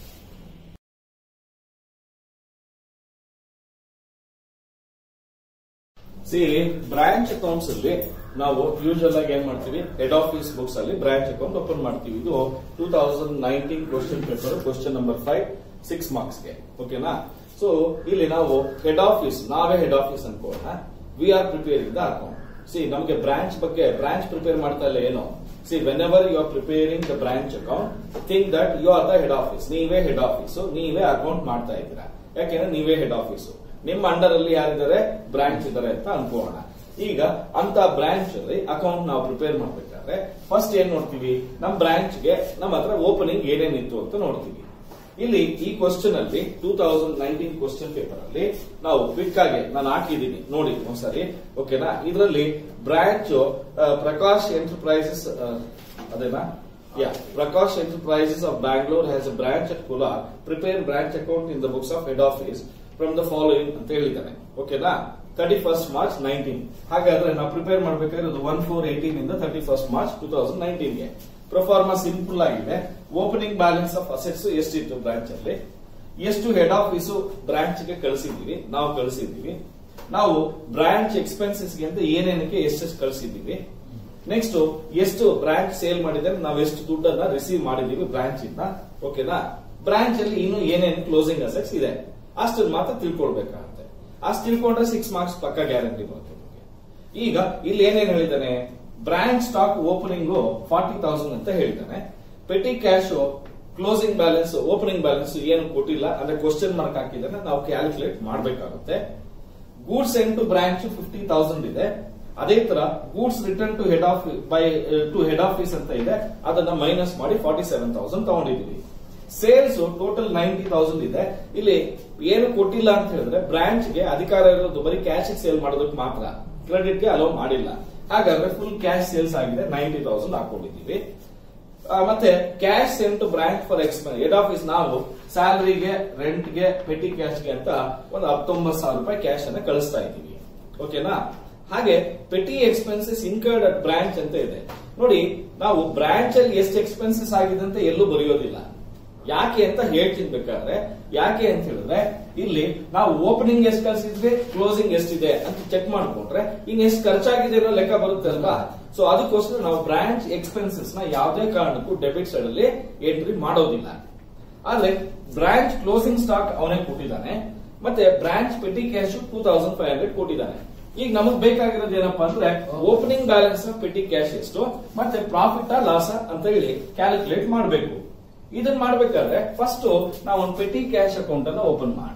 see branch accounts ಅಲ್ಲಿ ನಾವು ಯೂಶಲ್ ಆಗಿ ಏನ್ ಮಾಡ್ತೀವಿ ಹೆಡ್ ಆಫೀಸ್ ಬುಕ್ಸ್ ಅಲ್ಲಿ ಬ್ರಾಂಚ್ ಅಕೌಂಟ್ ಓಪನ್ ಮಾಡ್ತೀವಿ ಇದು two thousand nineteen question paper question number five six marks ಗೆ ಓಕೆನಾ ಸೊ ಇಲ್ಲಿ ನಾವು ಹೆಡ್ ಆಫೀಸ್ ನಾವೇ ಹೆಡ್ ಆಫೀಸ್ ಅನ್ಕೋಣ we are preparing the account see ನಮಗೆ ಬ್ರಾಂಚ್ ಬಗ್ಗೆ ಬ್ರಾಂಚ್ ಪ್ರಿಪೇರ್ ಮಾಡ್ತಾ ಇಲ್ಲ ಏನು see whenever you are preparing the branch account think that you are the head office ನೀವೇ ಹೆಡ್ ಆಫೀಸ್ ನೀವೇ account ಮಾಡ್ತಾ ಇದ್ದೀರಾ ಯಾಕೆಂದ್ರೆ ನೀವೇ ಹೆಡ್ ಆಫೀಸ್ ನಿಮ್ಮ ಅಂಡರ್ ಅಲ್ಲಿ ಯಾರಿದ್ದಾರೆ ಬ್ರಾಂಚ್ ಇದ್ದಾರೆ ಅಂತ ಅನ್ಕೋಣ ಈಗ ಅಂತ ಬ್ರಾಂಚ್ ಅಲ್ಲಿ ಅಕೌಂಟ್ ನಾವು ಪ್ರಿಪೇರ್ ಮಾಡ್ಬೇಕಾದ್ರೆ ಫಸ್ಟ್ ಏನ್ ನೋಡ್ತೀವಿ ನಮ್ ಬ್ರಾಂಚ್ ಗೆ ನಮ್ಮ ಹತ್ರ ಓಪನಿಂಗ್ ಏನೇನಿತ್ತು ಅಂತ ನೋಡ್ತೀವಿ ಇಲ್ಲಿ ಈ ಕ್ವಶನ್ ಅಲ್ಲಿ two thousand nineteen question paper ಅಲ್ಲಿ ನಾವು ಕ್ವಿಕ್ ಆಗಿ ನಾನು ಹಾಕಿದ್ದೀನಿ ನೋಡಿ ಒಂದ್ಸರಿ ಓಕೆನಾ ಇದರಲ್ಲಿ ಬ್ರಾಂಚ್ ಪ್ರಕಾಶ್ ಎಂಟರ್ಪ್ರೈಸಸ್ ಅದೇನಾ yeah Prakash enterprises of Bangalore has a branch at Kolar prepare branch account in the books of head office from the following ಅಂತ ಹೇಳಿದ್ದಾನೆ ಓಕೆನಾ ತರ್ಟಿ ಫಸ್ಟ್ ಮಾರ್ಚ್ ನೈನ್ಟೀನ್ ಹಾಗಾದ್ರೆ ನಾವು ಪ್ರಿಪೇರ್ ಮಾಡಬೇಕಾದ್ರೆ ಒನ್ ಫೋರ್ ಏಟೀನ್ ಇಂದ thirty first March two thousand ನೈನ್ಟೀನ್ಗೆ proforma simple ಆಗಿದೆ opening balance of assets ಎಷ್ಟಿತ್ತು ಬ್ರಾಂಚ್ ಅಲ್ಲಿ ಎಷ್ಟು ಹೆಡ್ ಆಫೀಸ್ ಬ್ರಾಂಚ್ ಗೆ ಕಳಿಸಿದೀವಿ ನಾವು ಕಳಿಸಿದೀವಿ ನಾವು ಬ್ರಾಂಚ್ ಎಕ್ಸ್ಪೆನ್ಸಸ್ ಗೆ ಅಂತ ಏನೇನಕ್ಕೆ ಎಷ್ಟೆಷ್ಟು ಕಳಿಸಿದೀವಿ ನೆಕ್ಸ್ಟ್ ಎಷ್ಟು ಬ್ರಾಂಚ್ ಸೇಲ್ ಮಾಡಿದ್ರೆ ನಾವು ಎಷ್ಟು ದುಡ್ಡನ್ನ ರಿಸೀವ್ ಮಾಡಿದೀವಿ ಬ್ರಾಂಚ್ ಇಂದ ಓಕೆನಾ ಬ್ರಾಂಚ್ ಅಲ್ಲಿ ಇನ್ನು ಏನೇನು ಕ್ಲೋಸಿಂಗ್ ಅಸೆಟ್ಸ್ ಇದೆ ಅಷ್ಟು ಮಾತ್ರ ತಿಳ್ಕೊಳ್ಬೇಕಾಗುತ್ತೆ ಅಷ್ಟು ತಿಳ್ಕೊಂಡ್ರೆ ಸಿಕ್ಸ್ ಮಾರ್ಕ್ಸ್ ಪಕ್ಕ ಗ್ಯಾರಂಟಿ ಬರುತ್ತೆ ನಿಮ್ಗೆ. ಈಗ ಇಲ್ಲಿ ಏನೇನ್ ಹೇಳಿದ್ದಾನೆ branch stock opening forty thousand ಅಂತ ಹೇಳಿದ್ದಾನೆ petty cash closing balance opening balance ಏನು ಕೊಟ್ಟಿಲ್ಲ ಅಂದ್ರೆ ಕ್ವಶನ್ ಮಾರ್ಕ್ ಹಾಕಿದ್ರೆ ನಾವು ಕ್ಯಾಲ್ಕುಲೇಟ್ ಮಾಡಬೇಕಾಗುತ್ತೆ goods and to branch fifty thousand ಇದೆ ಅದೇ ತರ goods return to head of by to head office ಅಂತ ಇದೆ ಅದನ್ನ ಮೈನಸ್ ಮಾಡಿ ಫಾರ್ಟಿ ಸೆವೆನ್ ತೌಸಂಡ್ ತಗೊಂಡಿದೀವಿ ಸೇಲ್ಸ್ ಟೋಟಲ್ ನೈಂಟಿ ತೌಸಂಡ್ ಇದೆ ಇಲ್ಲಿ ಏನು ಕೊಟ್ಟಿಲ್ಲ ಅಂತ ಹೇಳಿದ್ರೆ ಬ್ರಾಂಚ್ ಗೆ ಅಧಿಕಾರ ಇರೋದು ಬರೀ ಕ್ಯಾಶ್ ಸೇಲ್ ಮಾಡೋದಕ್ಕೆ ಮಾತ್ರ ಕ್ರೆಡಿಟ್ ಗೆ ಅಲೋ ಮಾಡಿಲ್ಲ ಹಾಗಾದ್ರೆ ಫುಲ್ ಕ್ಯಾಶ್ ಸೇಲ್ಸ್ ಆಗಿದೆ ನೈಂಟಿ ತೌಸಂಡ್ ಹಾಕೊಂಡಿದ್ದೀವಿ ಆ, ಮತ್ತೆ cash sent branch for expense head office ನಾವು ಸ್ಯಾಲರಿಗೆ ರೆಂಟ್ಗೆ ಪೆಟಿ ಕ್ಯಾಶ್ಗೆ ಅಂತ ಒಂದು ಹತ್ತೊಂಬತ್ತು ಸಾವಿರ ರೂಪಾಯಿ ಕ್ಯಾಶ್ ಅನ್ನ ಕಳಿಸ್ತಾ ಇದ್ದೀವಿ ಓಕೆನಾ ಹಾಗೆ petty expenses incurred at branch ಅಂತ ಇದೆ ನೋಡಿ ನಾವು ಬ್ರಾಂಚ್ ಅಲ್ಲಿ ಎಷ್ಟು ಎಕ್ಸ್ಪೆನ್ಸಸ್ ಆಗಿದೆ ಅಂತ ಎಲ್ಲೂ ಬರೆಯೋದಿಲ್ಲ ಯಾಕೆ ಅಂತ ಹೇಳ್ತೀನಿ ಬೇಕಾದ್ರೆ ಯಾಕೆ ಅಂತ ಹೇಳಿದ್ರೆ ಇಲ್ಲಿ ನಾವು ಓಪನಿಂಗ್ ಎಷ್ಟು ಕಳ್ಸಿದ್ವಿ ಕ್ಲೋಸಿಂಗ್ ಎಷ್ಟಿದೆ ಅಂತ ಚೆಕ್ ಮಾಡ್ಕೊಂಡ್ರೆ ಇನ್ ಎಷ್ಟು ಖರ್ಚಾಗಿದೆ ಅನ್ನೋ ಲೆಕ್ಕ ಬರುತ್ತೆ ಅಲ್ವಾ ಸೊ ಅದಕ್ಕೋಸ್ಕರ ನಾವು ಬ್ರಾಂಚ್ ಎಕ್ಸ್ಪೆನ್ಸಸ್ ನ ಯಾವುದೇ ಕಾರಣಕ್ಕೂ ಡೆಬಿಟ್ ಸೈಡ್ ಅಲ್ಲಿ ಎಂಟ್ರಿ ಮಾಡೋದಿಲ್ಲ ಆದ್ರೆ ಬ್ರಾಂಚ್ ಕ್ಲೋಸಿಂಗ್ ಸ್ಟಾಕ್ ಅವನೇ ಕೊಟ್ಟಿದ್ದಾನೆ ಮತ್ತೆ branch petty cash two thousand five hundred ಕೊಟ್ಟಿದ್ದಾನೆ ಈಗ ನಮಗ್ ಬೇಕಾಗಿರೋದು ಏನಪ್ಪಾ ಅಂದ್ರೆ ಓಪನಿಂಗ್ ಬ್ಯಾಲೆನ್ಸ್ ಪೆಟಿ ಕ್ಯಾಶ್ ಎಷ್ಟು ಮತ್ತೆ ಪ್ರಾಫಿಟ್ ಲಾಸ ಅಂತ ಹೇಳಿ ಕ್ಯಾಲ್ಕುಲೇಟ್ ಮಾಡಬೇಕು ಇದನ್ನ ಮಾಡ್ಬೇಕಾದ್ರೆ ಫಸ್ಟ್ ನಾವು ಒಂದು ಪೆಟಿ ಕ್ಯಾಶ್ ಅಕೌಂಟ್ ಅನ್ನ ಓಪನ್ ಮಾಡೋಣ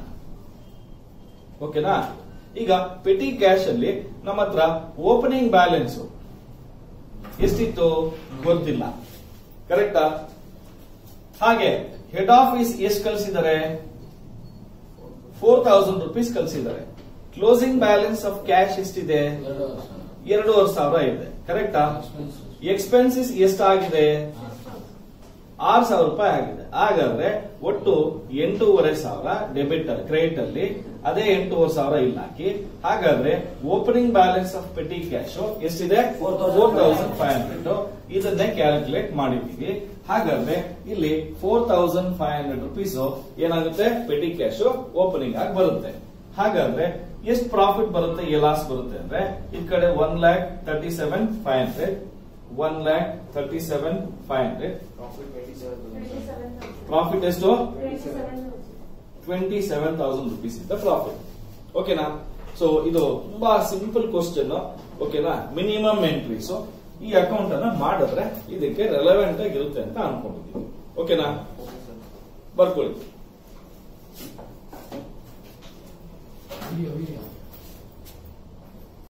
ಓಕೆನಾ ಈಗ ಪೆಟಿ ಕ್ಯಾಶ್ ಅಲ್ಲಿ ನಮ್ಮ ಹತ್ರ ಓಪನಿಂಗ್ ಬ್ಯಾಲೆನ್ಸ್ ಎಷ್ಟಿತ್ತು ಗೊತ್ತಿಲ್ಲ ಕರೆಕ್ಟಾ ಹಾಗೆ ಹೆಡ್ ಆಫೀಸ್ ಎಷ್ಟು ಕಳಿಸಿದ್ದಾರೆ ಫೋರ್ ತೌಸಂಡ್ ರುಪೀಸ್ ಕಳಿಸಿದ್ದಾರೆ ಕ್ಲೋಸಿಂಗ್ ಬ್ಯಾಲೆನ್ಸ್ ಆಫ್ ಕ್ಯಾಶ್ ಎಷ್ಟಿದೆ ಎರಡು ವರ್ಷ ಎರಡೂವರೆ ಸಾವಿರ ಇದೆ ಕರೆಕ್ಟಾ ಎಕ್ಸ್ಪೆನ್ಸಸ್ ಎಕ್ಸ್ಪೆನ್ಸಿಸ್ ಎಷ್ಟಾಗಿದೆ ಆರು ಸಾವಿರ ರೂಪಾಯಿ ಆಗಿದೆ ಹಾಗಾದ್ರೆ ಒಟ್ಟು ಎಂಟೂವರೆ ಸಾವಿರ ಡೆಬಿಟ್ ಅಲ್ಲಿ ಕ್ರೆಡಿಟ್ ಅಲ್ಲಿ ಅದೇ ಎಂಟೂವರೆ ಸಾವಿರ ಇಲ್ಲಿ ಹಾಕಿ ಹಾಗಾದ್ರೆ opening balance of petty cash ಎಷ್ಟಿದೆ 4,500. ಫೋರ್ ತೌಸಂಡ್ ಫೈವ್ ಹಂಡ್ರೆಡ್ ಇದನ್ನೇ ಕ್ಯಾಲ್ಕುಲೇಟ್ ಮಾಡಿದೀವಿ ಹಾಗಾದ್ರೆ ಇಲ್ಲಿ four thousand five hundred rupees ಏನಾಗುತ್ತೆ ಪೆಟಿ ಕ್ಯಾಶ್ ಓಪನಿಂಗ್ ಆಗಿ ಬರುತ್ತೆ ಹಾಗಾದ್ರೆ ಎಷ್ಟು ಪ್ರಾಫಿಟ್ ಬರುತ್ತೆ ಎ ಲಾಸ್ ಬರುತ್ತೆ ಅಂದ್ರೆ ಈ ಕಡೆ one lakh thirty seven five hundred one lakh thirty seven five hundred Profit 27,000. Profit ಎಷ್ಟು 27,000. ಟ್ವೆಂಟಿ ಸೆವೆನ್ ತೌಸಂಡ್ ರುಪೀಸ್ ಇದ್ದ ಪ್ರಾಫಿಟ್ ಓಕೆನಾ ಸೊ ಇದು ತುಂಬಾ ಸಿಂಪಲ್ ಕ್ವಶನ್ ಓಕೆನಾ ಮಿನಿಮಮ್ ಎಂಟ್ರೀಸ್ ಈ ಅಕೌಂಟ್ ಅನ್ನ ಮಾಡಿದ್ರೆ ಇದಕ್ಕೆ ರೆಲೆವೆಂಟ್ ಆಗಿರುತ್ತೆ ಅಂತ ಅನ್ಕೊಂಡಿದ್ದೀವಿ ಓಕೆನಾ Okay, sir. ಬರ್ಕೊಳ್ಳಿ ವಿಡಿಯೋ ವಿಡಿಯೋ